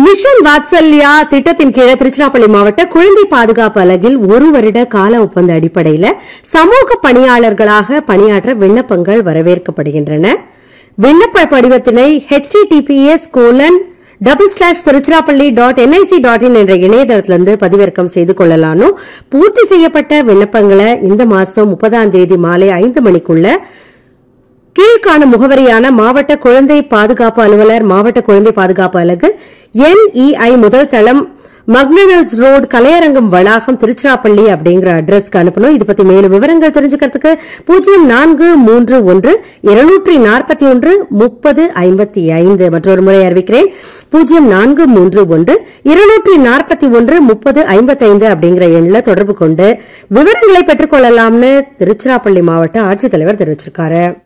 mission Vatsalya திட்டத்தின் கீழே திருச்சிராப்பள்ளி மாவட்ட குழந்தை பாதுகாப்பு அலகில் ஒரு வருட கால ஒப்பந்த அடிப்படையில் சமூக பணியாளர்களாக பணியாற்ற விண்ணப்பங்கள் வரவேற்கப்படுகின்றன விண்ணப்ப படிவத்தினை https colon double slash Tiruchirappalli dot NIC dot in என்ற இணையதளத்திலிருந்து பதிவிறக்கம் செய்து கொள்ளலானும் பூர்த்தி செய்யப்பட்ட விண்ணப்பங்களை இந்த மாசம் முப்பதாம் தேதி மாலை ஐந்து மணிக்குள்ள கீழ்காணும் முகவரியான மாவட்ட குழந்தை பாதுகாப்பு அலுவலர் மாவட்ட குழந்தை பாதுகாப்பு அலகு என்இஐ முதல் தளம் மக்னல்ஸ் ரோடு கலையரங்கம் வளாகம் திருச்சிராப்பள்ளி அப்படிங்கிற அட்ரஸ்க்கு அனுப்பணும் இது பத்தி மேலும் விவரங்கள் தெரிஞ்சுக்கிறதுக்கு பூஜ்ஜியம் நான்கு மூன்று ஒன்று இருநூற்றி நாற்பத்தி ஒன்று முப்பது ஐம்பத்தி ஐந்து மற்றொரு முறை அறிவிக்கிறேன் பூஜ்ஜியம் நான்கு மூன்று ஒன்று இருநூற்றி நாற்பத்தி ஒன்று முப்பது ஐம்பத்தைந்து அப்படிங்கிற எண்ணில் தொடர்பு கொண்டு விவரங்களை பெற்றுக் கொள்ளலாம்னு திருச்சிராப்பள்ளி மாவட்ட ஆட்சித்தலைவர் தெரிவிச்சிருக்காரு